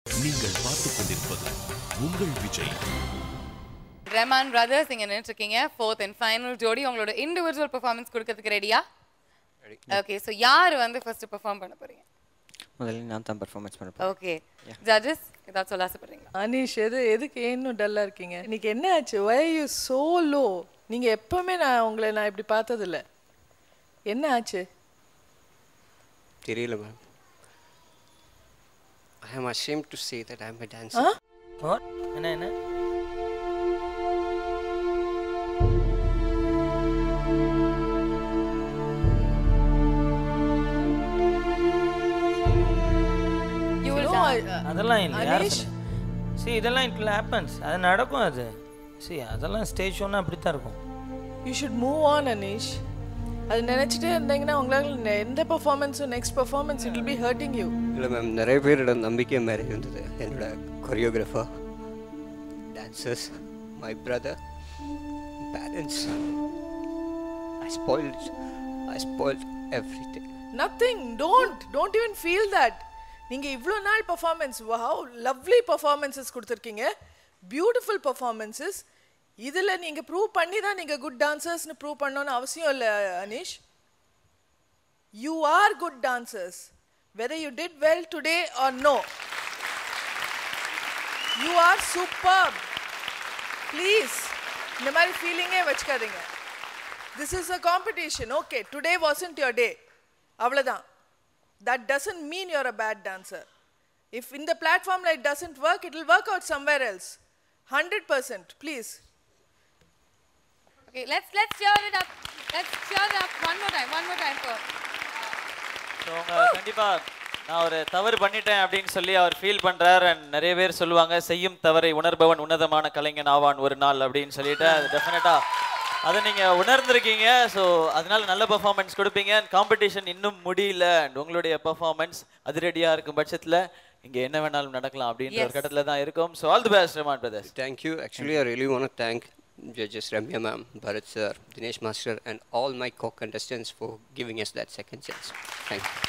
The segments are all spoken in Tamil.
நீங்கள் பார்த்துக் கொண்டிருப்பது உங்கள் விஜய் ரெமான் பிரதர்ஸ் இங்க நின்னுட்டு இருக்கீங்க ஃபோர்த் அண்ட் ஃபைனல் ஜோடி உங்களோட இண்டிவிஜுவல் பெர்ஃபார்மன்ஸ் கொடுக்கறதுக்கு ரெடியா ஓகே ஸோ யார் வந்து ஃபர்ஸ்ட் பெர்ஃபார்ம் பண்ண போறீங்க முதல்ல நான் தான் பர்ஃபார்மன்ஸ் பண்ண போறேன் ஓகே ஜட்ஜஸ் ஏதாவது சொல்ல ஆசைப்படுறீங்களா அனீஷ் எது எதுக்கு இன்னும் டல்லா இருக்கீங்க இன்னைக்கு என்ன ஆச்சு வை யூ சோ லோ நீங்க எப்பவுமே நான் உங்களை நான் இப்படி பார்த்ததில்ல என்ன ஆச்சு தெரியல ma'am I am ashamed to say that I am a dancer What? என்ன என்ன you will No, I- uh, அதெல்லாம் இல்லை யார் அனீஷ் சி இதெல்லாம் இட் ஹேப்பன்ஸ் அது நடக்கும் அது சி அதெல்லாம் ஸ்டேஜ் ஷோன்னா அப்படி தான் இருக்கும் you should move on Aneesh அது நினைச்சிட்டே இருந்தீங்கன்னா உங்களால நெ- எந்த பெர்ஃபார்மன்ஸும் next performance it will be hurting you இல்லை மேம் நிறைய பேரோட நம்பிக்கை மாதிரி இருந்தது என்னோட choreographer dancers my brother parents I spoiled I spoiled everything nothing don't don't even feel that நீங்க இவ்வளோ நாள் பர்ஃபார்மன்ஸ் ஹவு லவ்லி பர்ஃபார்மன்ஸஸ் கொடுத்துருக்கீங்க பியூட்டிஃபுல் பர்ஃபார்மன்ஸஸ் இதில் நீங்கள் ப்ரூவ் பண்ணி தான் நீங்கள் குட் டான்சர்ஸ்னு ப்ரூவ் பண்ணணும்னு அவசியம் இல்லை Aneesh you are good dancers whether you did well today or no you are super please இந்த மாதிரி ஃபீலிங்கே வச்சுக்காதீங்க this is a competition okay today wasn't your day அவ்வளோதான் that doesn't mean you're a bad dancer if இந்த பிளாட்ஃபார்மில் it doesn't work it will work out somewhere else hundred percent please okay let's let's cheer it up let's cheer it up one more time one more time for so அவங்க கண்டிப்பாக நான் ஒரு தவறு பண்ணிட்டேன் அப்படின்னு சொல்லி அவர் ஃபீல் பண்ணுறார் அண்ட் நிறைய பேர் சொல்லுவாங்க செய்யும் தவறை உணர்பவன் உன்னதமான கலைஞன் ஆவான் ஒரு நாள் அப்படின்னு சொல்லிட்டு அது டெஃபினட்டாக அதை நீங்கள் உணர்ந்திருக்கீங்க ஸோ அதனால நல்ல பெர்ஃபார்மன்ஸ் கொடுப்பீங்க காம்படிஷன் இன்னும் முடியல and உங்களுடைய பெர்ஃபார்மன்ஸ் அதிரடியாக இருக்கும் பட்சத்தில் இங்கே என்ன வேணாலும் நடக்கலாம் அப்படின்ற ஒரு கட்டத்தில் தான் இருக்கும் so all the best Raman brothers Thank you. Actually, I really want to thank judges Ramya ma'am, Bharat sir, Dinesh master, and all my co-contestants for giving us that second chance. Thank you.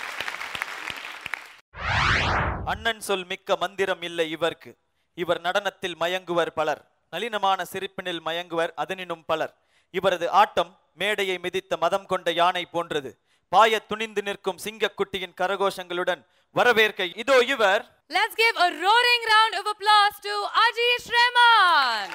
அண்ணன் சொல் மிக்க மந்திரம் இல்லை இவர்க்கு இவர் நடனத்தில் மயங்குவர் பலர் நளினமான சிரிப்பினில் மயங்குவர் அதனினும் பலர் இவரது ஆட்டம் மேடையை மிதித்த மதம் கொண்ட யானை போன்றது பாய துணிந்து நிற்கும் சிங்கக்குட்டியின் கரகோஷங்களுடன் வரவேற்க இதோ இவர் let's give a roaring round of applause to Ajish Rehman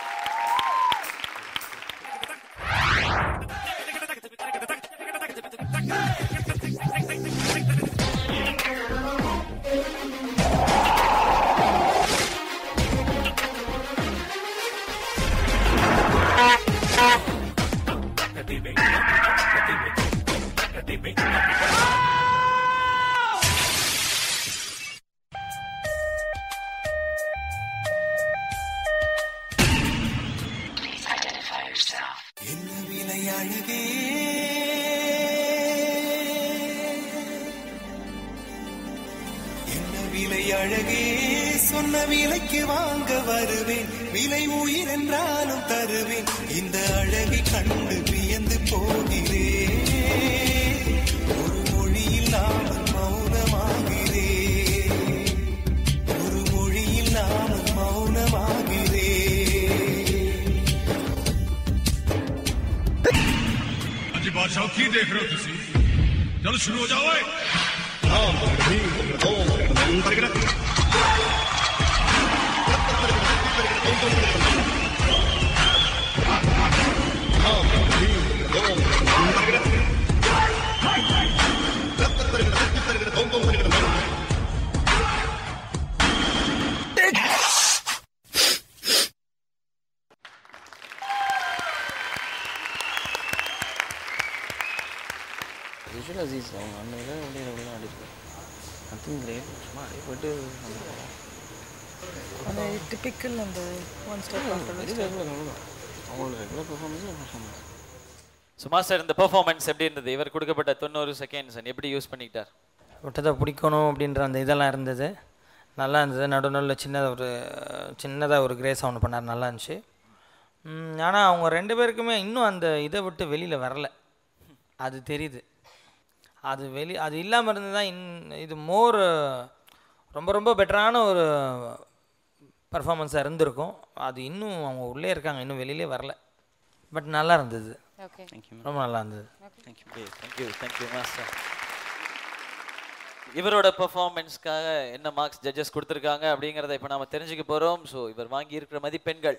என்ன விலை அழகே சொன்ன விலைக்கு வாங்க வருவேன் விலை உயிர் என்றாலும் தருவேன் இந்த அழகை கண்டு வியந்து போகிறேன் ஒரு மொழி இல்லாமல் மௌனமாகிறேன் ஒரு மொழி இல்லாமல் மௌனமாகிறேன் ਹਾਂਜੀ ਬਾਦਸ਼ਾਹ ਕੀ ਦੇਖ ਰਹੇ ਹੋ ਤੁਸੀਂ ਚਲ ਸ਼ੁਰੂ ਹੋ ਜਾਓ ਓਏ யூஸ்வல் அசீஸ் அவங்க அந்த இதை அப்படியே அப்படியே அடிச்சு நத்திங் கிரேட் சும்மா அப்படியே போயிட்டு அந்த டிப்பிக்கல் அந்த ஒன் ஸ்டெப் வெரி ரெகுலர் அவ்வளோதான் அவங்களோட ரெகுலர் பெர்ஃபார்மன்ஸே பெர்ஃபார்மன்ஸ் ஸோ மாஸ்டர் இந்த பெர்ஃபார்மன்ஸ் எப்படி இருந்தது இவர் கொடுக்கப்பட்ட தொண்ணூறு செகண்ட்ஸ் எப்படி யூஸ் பண்ணிக்கிட்டார் விட்டதை பிடிக்கணும் அப்படின்ற அந்த இதெல்லாம் இருந்தது நல்லா இருந்தது நடு நடுவில் சின்னதாக ஒரு சின்னதாக ஒரு கிரேஸ் ஒன்று பண்ணார் நல்லா இருந்துச்சு ஆனால் அவங்க ரெண்டு பேருக்குமே இன்னும் அந்த இதை விட்டு வெளியில் வரல அது தெரியுது அது வெளி அது இல்லாமல் இருந்து தான் இன் இது மோர் ரொம்ப ரொம்ப பெட்டரான ஒரு பர்ஃபார்மன்ஸாக இருந்திருக்கும் அது இன்னும் அவங்க உள்ளே இருக்காங்க இன்னும் வெளியிலே வரல பட் நல்லா இருந்தது ஓகே ரொம்ப நல்லா இருந்தது தேங்க்யூ தேங்க்யூ தேங்க்யூ மாஸ்டர் இவரோட பெர்ஃபார்மன்ஸ்க்காக என்ன மார்க்ஸ் ஜட்ஜஸ் கொடுத்துருக்காங்க அப்படிங்கிறத இப்போ நாம தெரிஞ்சுக்க போகிறோம் ஸோ இவர் வாங்கி இருக்கிற மதிப்பெண்கள்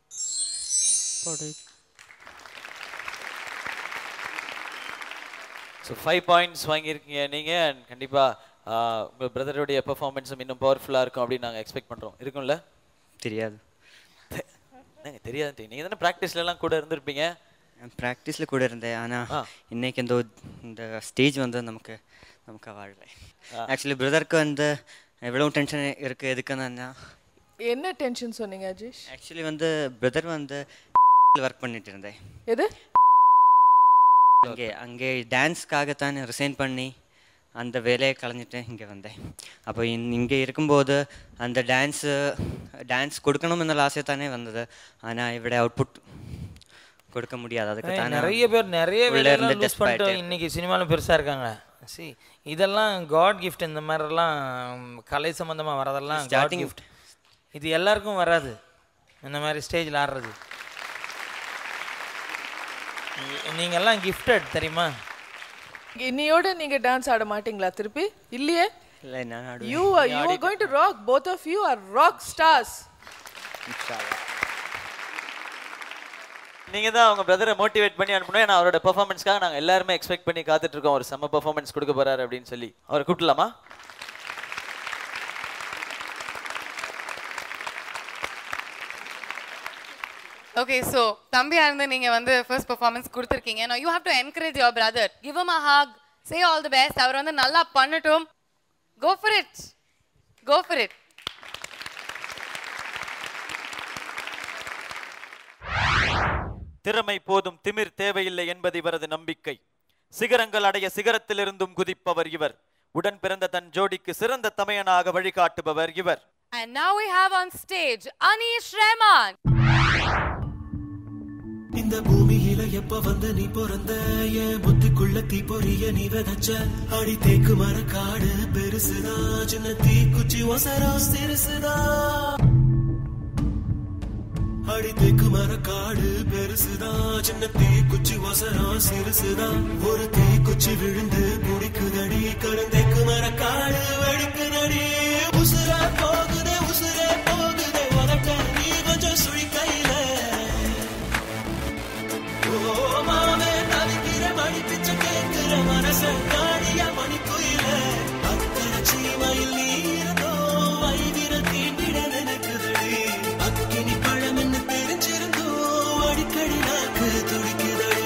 ஸோ ஃபைவ் பாயிண்ட்ஸ் வாங்கியிருக்கீங்க நீங்கள் அண்ட் கண்டிப்பாக உங்கள் பிரதருடைய பெர்ஃபார்மன்ஸும் இன்னும் பவர்ஃபுல்லாக இருக்கும் அப்படின்னு நாங்கள் எக்ஸ்பெக்ட் பண்ணுறோம் இருக்கும்ல தெரியாது என்னங்க தெரியாது நீங்கள் தானே ப்ராக்டிஸ்லலாம் கூட இருந்திருப்பீங்க ப்ராக்டிஸில் கூட இருந்தேன் ஆனால் இன்னைக்கு இந்த இந்த ஸ்டேஜ் வந்து நமக்கு நமக்கு வாழலை ஆக்சுவலி பிரதருக்கு வந்து எவ்வளோ டென்ஷன் இருக்குது எதுக்குன்னா என்ன டென்ஷன் சொன்னீங்க அஜீஷ் ஆக்சுவலி வந்து பிரதர் வந்து ஒர்க் பண்ணிட்டு இருந்தேன் எது அங்கே அங்கே டான்ஸ்க்காகத்தான் ரிசைன் பண்ணி அந்த வேலையை கலைஞ்சிட்டு இங்கே வந்தேன் அப்போ இங்கே இருக்கும்போது அந்த டான்ஸு டான்ஸ் கொடுக்கணும் എന്നുള്ള ஆசை தானே வந்தது ஆனால் ഇവിടെ அவுட்புட் கொடுக்க முடியாது அதுக்கு ஏய், தானே நிறைய பேர் நிறைய உள்ள பேர் இருந்து லூஸ் பண்ணிட்டு desperate. இன்னைக்கு சினிமாவில் பெருசாக இருக்காங்க சி இதெல்லாம் காட் கிஃப்ட் இந்த மாதிரிலாம் கலை சம்மந்தமாக வரதெல்லாம் காட் Starting- கிஃப்ட் இது எல்லாருக்கும் வராது இந்த மாதிரி ஸ்டேஜில் ஆடுறது நீ- நீங்கெல்லாம் கிஃப்டட் தெரியுமா இன்னையோட நீங்க டான்ஸ் ஆட மாட்டீங்களா திருப்பி இல்லையே இல்லை நான் ஆடுவேன் you are you are going to rock both of you are rock stars இன்ஷால்லா. நீங்க தான் அவங்க பிரதரை மோட்டிவேட் பண்ணி அனுப்பணும் ஏன்னா அவரோட பெர்ஃபார்மன்ஸ்க்காக நாங்க எல்லாருமே எக்ஸ்பெக்ட் பண்ணி காத்துட்டு இருக்கோம் ஒரு செம்ம பெர்ஃபார்மன்ஸ் கொடுக்க போறாரு அப்படின்னு சொல்லி அவரை கூப்பிடலாமா ஓகே ஸோ தம்பியா இருந்து நீங்க வந்து ஃபர்ஸ்ட் பெர்ஃபார்மன்ஸ் கொடுத்துருக்கீங்க now you have to encourage your brother give him a hug say all the best அவர் வந்து நல்லா பண்ணட்டும் go for it go for it திறமை போதும் திமிர் தேவையில்லை என்பது இவரது நம்பிக்கை சிகரங்கள் அடைய சிகரத்திலிருந்தும் குதிப்பவர் இவர் உடன் பிறந்த தன் ஜோடிக்கு சிறந்த தமையனாக வழிகாட்டுபவர் இவர் and now we have on stage Anish Rahman இந்த பூமியில எப்ப வந்து நீ பிறந்த என் புத்திக்குள்ள தீ பொரிய நீ விதைச்ச அடி தேக்கு மர காடு பெருசுதா சின்ன தீக்குச்சி ஒசரம் சிறுசுதா அடி தேக்கு மர காடு பெருசுதா சின்ன தீக்குச்சி ஒசரம் சிறுசுதா ஒரு தீக்குச்சி விழுந்து குடிக்குதடி கருந்தேக்கு மர காடு வெடிக்குதடி உசுரா போகுதே உசுரே போகுதே உனக்க நீ கொஞ்சம் சுழி கையில ஓ மாமே தவிக்கிற மணி பிச்சை கேட்கிற மனச காணிய மணி குயில அத்தனை சீமையில் நீ இருந்தோ வைவிர தீண்டிட நினைக்குதடி அக்கினி பழம் என்ன தெரிஞ்சிருந்தோ அடிக்கடி நாக்கு துடிக்குதடி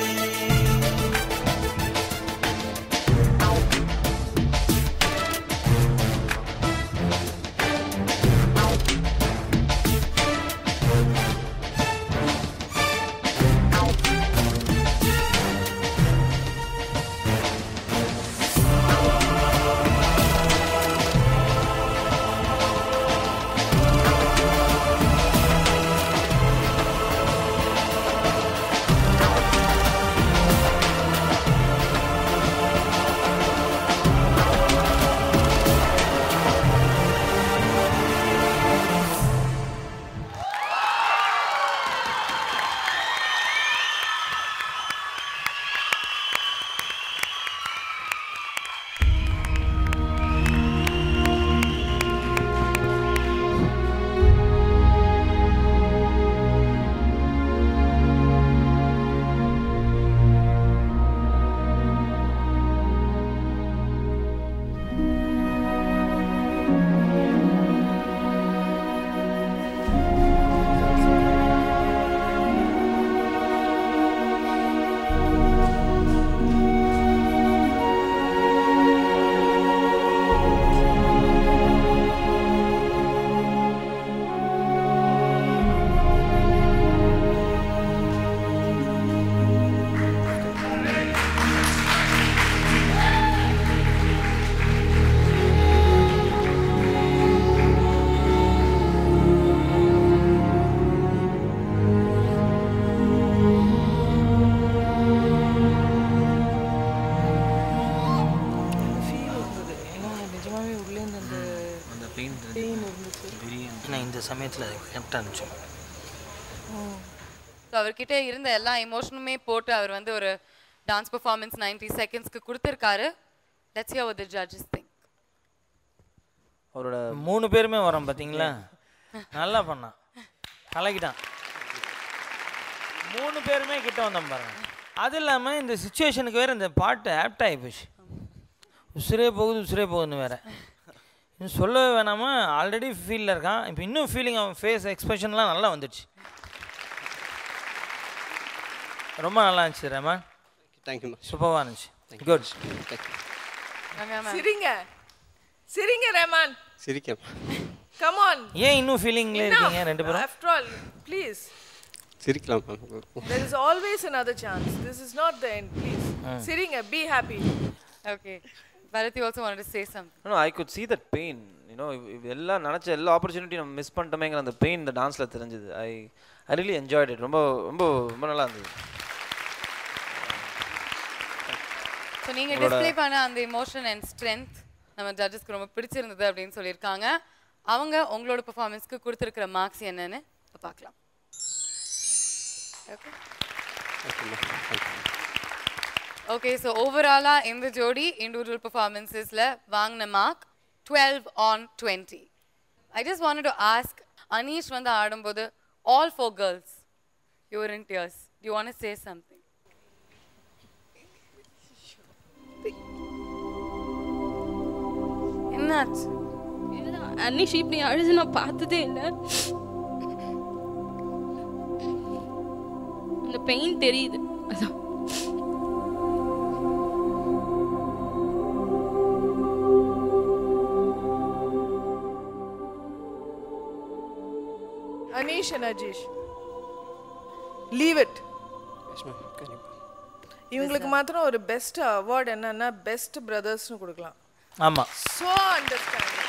பெயின் பெயின் இருந்துச்சு பெரிய நான் இந்த சமயத்தில் அது கரெக்டாக இருந்துச்சு ஸோ அவர்கிட்ட இருந்த எல்லா எமோஷனுமே போட்டு அவர் வந்து ஒரு டான்ஸ் பெர்ஃபார்மன்ஸ் 90 செகண்ட்ஸ்க்கு கொடுத்துருக்காரு let's hear what the judges think அவரோட மூணு பேருமே வரோம் பார்த்தீங்களா நல்லா பண்ணான் கலக்கிட்டான் மூணு பேருமே கிட்ட வந்தோம் பாருங்க அது இல்லாமல் இந்த சுச்சுவேஷனுக்கு வேறு இந்த பாட்டு ஆப்ட் ஆகி போச்சு உசுரே போகுது உசுரே போகுதுன்னு வேற இன்னும் சொல்லவே வேணாமா ஆல்ரெடி ஃபீலில் இருக்கான் இப்போ இன்னும் ஃபீலிங் அவன் ஃபேஸ் எக்ஸ்பிரஷன்லாம் நல்லா வந்துடுச்சு ரொம்ப நல்லா இருந்துச்சு ரமன் தேங்க்யூ மேம் சூப்பராக இருந்துச்சு குட் தேங்க்யூ ரம்யா ma'am. சிரிங்க சிரிங்க ரஹ்மான் சிரிக்கேன் கம் ஆன் ஏன் இன்னும் ஃபீலிங்ல இருக்கீங்க ரெண்டு பேரும் ஆஃப்டர் ஆல் ப்ளீஸ் சிரிக்கலாம் ma'am there is always another chance this is not the end please சிரிங்க be happy okay Bharat you also wanted to say something no I could see that pain you know எல்லாம் நினச்ச எல்லா ஆப்பர்ச்சுனிட்டி நம்ம மிஸ் பண்ணிட்டோமேங்கிற அந்த பெயின் இந்த டான்ஸில் தெரிஞ்சுது I I really enjoyed it ரொம்ப ரொம்ப ரொம்ப நல்லா இருந்தது ஸோ நீங்க டிஸ்ப்ளே பண்ண அந்த எமோஷன் அண்ட் ஸ்ட்ரென்த் நம்ம ஜட்ஜஸ்க்கு ரொம்ப பிடிச்சிருந்தது அப்படின்னு சொல்லியிருக்காங்க அவங்க உங்களோட பெர்ஃபார்மன்ஸ்க்கு கொடுத்துருக்கிற மார்க்ஸ் என்னன்னு இப்ப பார்க்கலாம் ஓகே ஓகே ஸோ ஓவராலாக இந்த ஜோடி இண்டிவிஜுவல் பெர்ஃபார்மன்ஸஸில் வாங்கின mark twelve on twenty I just want to ask Aneesh வந்து ஆடும்போது all four girls you're in tears you want say something என்னாச்சு இல்ல, அன்னிஷ் இப்படி அழுது நான் பார்த்ததே இல்லை அந்த பெயின் தெரியுது அதான் Aneesh and Ajeesh leave it yes ma'am கண்டிப்பாக இவங்களுக்கு மாத்திரம் ஒரு பெஸ்ட் அவார்ட் என்னன்னா பெஸ்ட் பிரதர்ஸ்னு கொடுக்கலாம் ஆமாம் so understanding